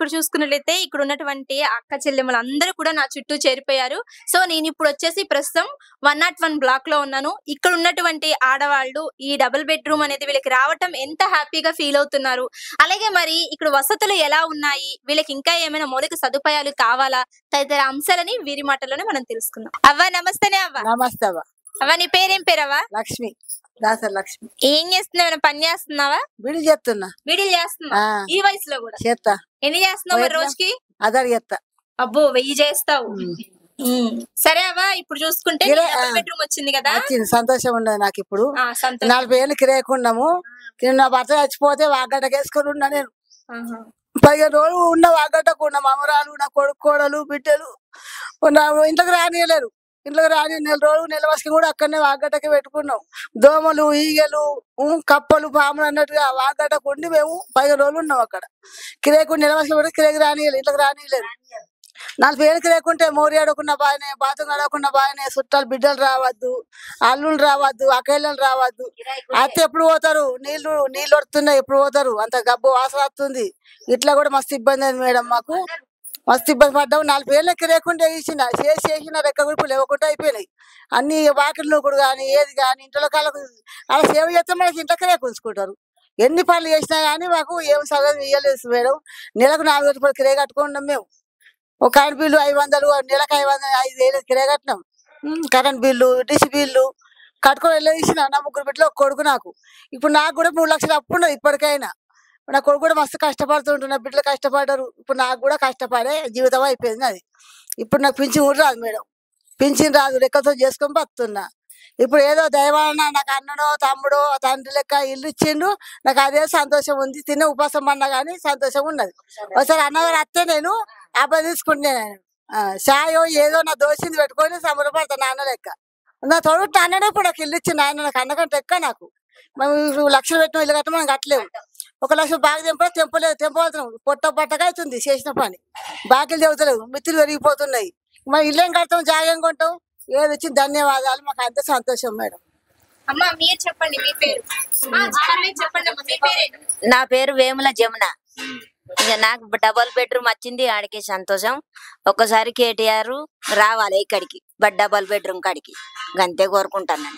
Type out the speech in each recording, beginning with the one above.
ఇక్కడ చూసుకున్నట్లయితే ఇక్కడ ఉన్నటువంటి అక్క చెల్లెమ్మలు అందరూ కూడా నా చుట్టూ చేరిపోయారు సో నేను ఇప్పుడు వచ్చేసి ప్రస్తుతం వన్ నాట్ వన్ బ్లాక్ లో ఉన్నాను ఇక్కడ ఉన్నటువంటి ఆడవాళ్ళు ఈ డబుల్ బెడ్రూమ్ అనేది వీళ్ళకి రావటం ఎంత హ్యాపీగా ఫీల్ అవుతున్నారు అలాగే మరి ఇక్కడ వసతులు ఎలా ఉన్నాయి వీళ్ళకి ఇంకా ఏమైనా మౌలిక సదుపాయాలు కావాలా తదితర అంశాలని వీరి మాటల్లోనే మనం తెలుసుకుందాం అవ్వ నమస్తేనే అవ్వ నమస్తే అవ్వ అవ్వ నీ పేరేం పేరవ్వ లక్ష్మి దాసరి లక్ష్మి ఏం చేస్తున్నావు ఏమైనా పని చేస్తున్నావా బిడి చెప్తున్నా వీడియోలు చేస్తున్నావా ఆ, ఈ వయసులో కూడా చేస్తా ఎన్ని చేస్తున్నావు మరి ఎట్లా? రోజుకి అదర్ చేస్తా అబ్బో వెయ్యి చేస్తావు ఉమ్. సరే అవ్వ ఇప్పుడు చూసుకుంటే కిరా- డబుల్ ఆ. బెడ్రూమ్ వచ్చింది కదా వచ్చింది సంతోషం ఉండదు నాకు ఇప్పుడు ఆ, సంతోషం నలభై ఏళ్ళు కిరాయకున్నాము నా భర్త చచ్చిపోతే వాగడ్డకి వేసుకొని ఉన్నా నేను ఆహా. పదిహేను రోజులు ఉన్న వాగడ్డకు ఉన్న మమరాలు నా కొడుకు కోడలు బిడ్డలు నా ఇంట్లోకి రానియలేరు ఇంట్లోకి రాని నెల రోజులు నెల వసకి కూడా అక్కడనే వాగడ్డకి పెట్టుకున్నాం దోమలు ఈగలు ఊ, కప్పలు పాములు అన్నట్టుగా వాగడ్డకు ఉండి మేము పదిహేను రోజులు ఉన్నాం అక్కడ కిరాయకు నెల వసకి కూడా కిరాయికి రానియలేదు ఇంట్లోకి రానియలేదు నలభై ఏళ్ళకి లేకుంటే మోరి ఆడకున్న బాగానే బాతం ఆడకున్న బాగానే చుట్టాలు బిడ్డలు రావద్దు అల్లుళ్ళు రావద్దు అకేళ్ళలు రావద్దు అత్త ఎప్పుడు పోతారు నీళ్లు నీళ్ళు వడుతున్నాయి ఎప్పుడు పోతారు అంత గబ్బు వాసన వస్తుంది ఇట్లా కూడా మస్తు ఇబ్బంది అయింది మేడం మాకు మస్తు ఇబ్బంది పడ్డాం నలభై ఏళ్ళకి లేకుండా వేసిన చేసి వేసిన రెక్క గురుపు లేవకుండా అయిపోయినాయి అన్ని వాకిళ్ళు కూడా కానీ ఏది కానీ ఇంట్లో కాళ్ళకు అలా సేవ చేస్తే మనకి ఇంట్లోకి రేకుంచుకుంటారు ఎన్ని పనులు చేసినా కానీ మాకు ఏం సగం ఇయ్యలేదు మేడం నెలకు నాలుగు వేల రూపాయలు కిరాయి కట్టుకున్నాం మేము ఒక కరెంట్ బిల్లు ఐదు వందలు నెలకు ఐదు వందలు ఐదు వేలు కిరాయి కట్టినాం ఉమ్, కరెంట్ బిల్లు డిష్ బిల్లు కట్టుకొని వెళ్ళేసిన నా ముగ్గురు బిడ్డలు ఒక కొడుకు నాకు ఇప్పుడు నాకు కూడా మూడు లక్షలు అప్పు ఉన్నది ఇప్పటికైనా నా కొడుకు కూడా మస్తు కష్టపడుతుంటు నా బిడ్డలు కష్టపడ్డారు ఇప్పుడు నాకు కూడా కష్టపడే జీవితం అయిపోయింది అది ఇప్పుడు నాకు పింఛన్ కూడా రాదు మేడం పింఛన్ రాదు లెక్కతో చేసుకొని బతున్నా ఇప్పుడు ఏదో దైవాన నాకు అన్నడో తమ్ముడో తండ్రి లెక్క ఇల్లు ఇచ్చిండు నాకు అదే సంతోషం ఉంది తినే ఉపాసం పడినా కానీ సంతోషం ఉన్నది ఒకసారి అన్నగారు అత్తే నేను అబ్బాయి తీసుకుంటున్నాను షాయో ఏదో నా దోషింది పెట్టుకొని సంబరపడతాను నాన్న లెక్క నా తోడు అన్నడే ఇప్పుడు నాకు ఇల్లు ఇచ్చింది ఆయన నాకు అన్నకంటే ఎక్క నాకు మేము ఇప్పుడు లక్షలు పెట్టిన ఇల్లు కట్ట మనం కట్టలేము ఒక లక్ష బాగా తెంపో తెంపలేదు తెంపవుతున్నాం పొట్ట పట్టగా అవుతుంది చేసిన పని బాకీలు చెబుతలేవు మిత్రులు పెరిగిపోతున్నాయి మరి ఇల్లు ఏం కడతాం జాగ్యం కొంటాం ఏది వచ్చి ధన్యవాదాలు మాకు అంత సంతోషం మేడం అమ్మ మీరు చెప్పండి మీ పేరు ఆ, చెప్పండి చెప్పండి అమ్మ మీ పేరే నా పేరు వేముల జమున ఇక నాకు డబల్ బెడ్రూమ్ వచ్చింది ఆడికి సంతోషం ఒక్కసారి కేటీఆర్ రావాలి ఇక్కడికి బట్ డబల్ బెడ్రూమ్ కాడికి గంతే కోరుకుంటాను నేను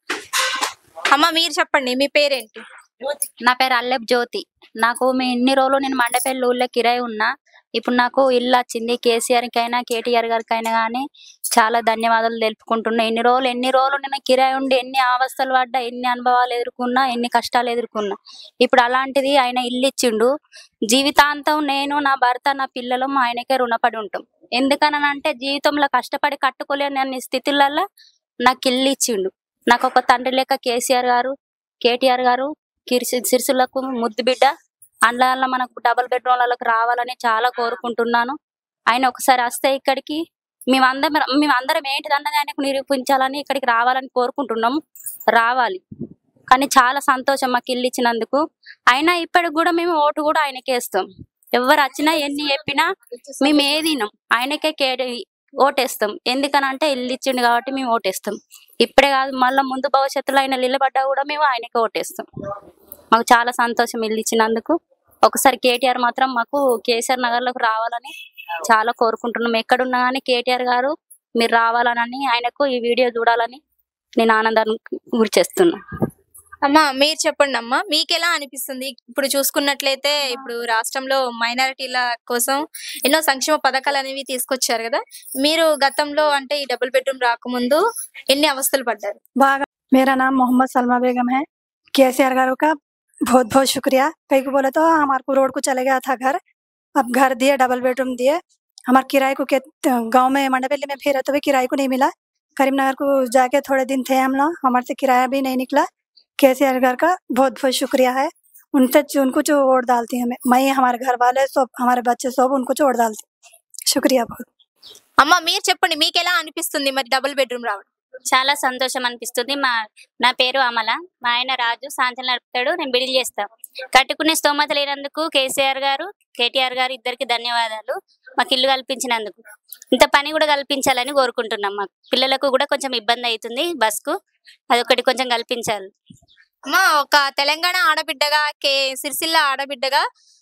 అమ్మ మీరు చెప్పండి మీ పేరేంటి నా పేరు అల్లెప్ జ్యోతి నాకు మీ ఇన్ని రోజులు నేను మండపల్లి ఊళ్ళో కిరాయి ఉన్నా ఇప్పుడు నాకు ఇల్లు వచ్చింది కేసీఆర్ కైనా కేటీఆర్ గారికైనా కానీ చాలా ధన్యవాదాలు తెలుపుకుంటున్నా ఇన్ని రోజులు ఎన్ని రోజులు నేను కిరాయి ఉండి ఎన్ని అవస్థలు పడ్డా ఎన్ని అనుభవాలు ఎదుర్కొన్నా ఎన్ని కష్టాలు ఎదుర్కొన్నా ఇప్పుడు అలాంటిది ఆయన ఇల్లు ఇచ్చిండు జీవితాంతం నేను నా భర్త నా పిల్లలు ఆయనకే రుణపడి ఉంటాం ఎందుకనంటే జీవితంలో కష్టపడి కట్టుకోలేని అన్ని స్థితులలో నాకు ఇల్లు ఇచ్చిండు నాకు ఒక తండ్రి లెక్క కేసీఆర్ గారు కేటీఆర్ గారు కిరిసి సిరిసులకు ముద్దు బిడ్డ అందువల్ల మనకు డబుల్ బెడ్రూమ్లకు రావాలని చాలా కోరుకుంటున్నాను ఆయన ఒకసారి వస్తే ఇక్కడికి మేమందరం మేమందరం ఏంటిది అన్నది ఆయనకు నిరూపించాలని ఇక్కడికి రావాలని కోరుకుంటున్నాము రావాలి కానీ చాలా సంతోషం మాకు ఇల్లు ఇచ్చినందుకు అయినా ఇప్పటికి కూడా మేము ఓటు కూడా ఆయనకే ఇస్తాం ఎవరు వచ్చినా ఎన్ని చెప్పినా మేము ఏది వినం. ఆయనకే కేటి ఓటేస్తాం ఎందుకనంటే ఇల్లు ఇచ్చిండు కాబట్టి మేము ఓటేస్తాం ఇప్పుడే కాదు మళ్ళీ ముందు భవిష్యత్తులో ఆయన నిలబడ్డా కూడా మేము ఆయనకే ఓటేస్తాం మాకు చాలా సంతోషం ఇల్లు ఇచ్చినందుకు ఒకసారి కేటీఆర్ మాత్రం మాకు కేసీఆర్ నగర్ లోకి రావాలని చాలా కోరుకుంటున్నాం ఎక్కడున్నా కానీ కేటీఆర్ గారు మీరు రావాలని ఆయనకు ఈ వీడియో చూడాలని నేను ఆనందాన్ని గురి చేస్తున్నా అమ్మ మీరు చెప్పండి అమ్మా మీకు ఎలా అనిపిస్తుంది ఇప్పుడు చూసుకున్నట్లయితే ఇప్పుడు రాష్ట్రంలో మైనారిటీల కోసం ఎన్నో సంక్షేమ పథకాలు అనేవి తీసుకొచ్చారు కదా మీరు గతంలో అంటే ఈ డబుల్ బెడ్రూమ్ రాకముందు ఎన్ని అవస్థలు పడ్డారు बाग मेरा नाम मोहम्मद सलमा बेगम है केसीआर गारों का बहुत बहुत शुक्रिया कई को बोले तो हमारे को रोड को चले गया था घर अब घर दिए डबल बेडरूम दिए हमारे किराए को के गांव में मंडपेली में फिर तो भी किराए को नहीं मिला करीमनगर को जाके थोड़े दिन थे हम लोग हमारे से किराया भी नहीं निकला केसीआर घर का बहुत बहुत शुक्रिया है उनसे उनको जो वोट डालती हैं हमें मैं हमारे घर वाले सब हमारे बच्चे सब उनको जो वोट डालती शुक्रिया बहुत అమ్మ మీరు చెప్పండి మీకు ఎలా అనిపిస్తుంది మరి డబుల్ బెడ్రూమ్ రావడం చాలా సంతోషం అనిపిస్తుంది మా నా పేరు అమల మా ఆయన రాజు సాంతలు నడుపుతాడు నేను బిడిల్ చేస్తా కట్టుకునే స్తోమత లేనందుకు కేసీఆర్ గారు కేటీఆర్ గారు ఇద్దరికి ధన్యవాదాలు మాకు ఇల్లు కల్పించినందుకు ఇంత పని కూడా కల్పించాలని కోరుకుంటున్నాం మాకు పిల్లలకు కూడా కొంచెం ఇబ్బంది అవుతుంది బస్ కు అదొకటి కొంచెం కల్పించాలి అమ్మ ఒక తెలంగాణ ఆడబిడ్డగా కే సిరిసిల్ల ఆడబిడ్డగా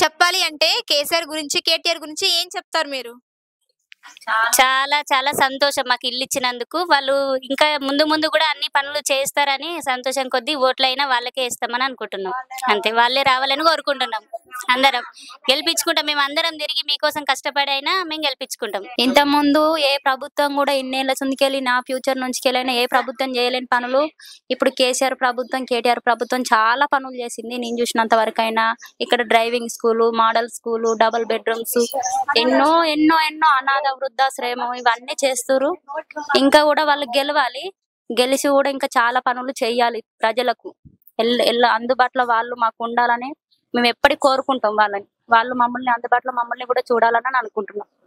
చెప్పాలి అంటే కేసీఆర్ గురించి కేటీఆర్ గురించి ఏం చెప్తారు మీరు చాలా చాలా సంతోషం మాకు ఇల్లు ఇచ్చినందుకు వాళ్ళు ఇంకా ముందు ముందు కూడా అన్ని పనులు చేస్తారని సంతోషం కొద్దీ ఓట్లైనా వాళ్ళకే ఇస్తామని అనుకుంటున్నాం అంతే వాళ్ళే రావాలని కోరుకుంటున్నాం అందరం గెలిపించుకుంటాం మేము అందరం తిరిగి మీకోసం కష్టపడి అయినా మేము గెలిపించుకుంటాం ఇంత ముందు ఏ ప్రభుత్వం కూడా ఇన్నేళ్ల ముందుకెళ్ళి నా ఫ్యూచర్ నుంచి వెళ్ళినా ఏ ప్రభుత్వం చేయలేని పనులు ఇప్పుడు కేసీఆర్ ప్రభుత్వం కేటీఆర్ ప్రభుత్వం చాలా పనులు చేసింది నేను చూసినంత వరకు అయినా ఇక్కడ driving school model school double bedrooms ఎన్నో ఎన్నో ఎన్నో అనాథ వృద్ధాశ్రమం ఇవన్నీ చేస్తురు ఇంకా కూడా వాళ్ళు గెలవాలి గెలిచి కూడా ఇంకా చాలా పనులు చేయాలి ప్రజలకు ఎల్ల ఎల్ల అందుబాటులో వాళ్ళు మాకు ఉండాలని మేము ఎప్పటికి కోరుకుంటాం వాళ్ళని వాళ్ళు మమ్మల్ని అందుబాటులో మమ్మల్ని కూడా చూడాలని అనుకుంటున్నాం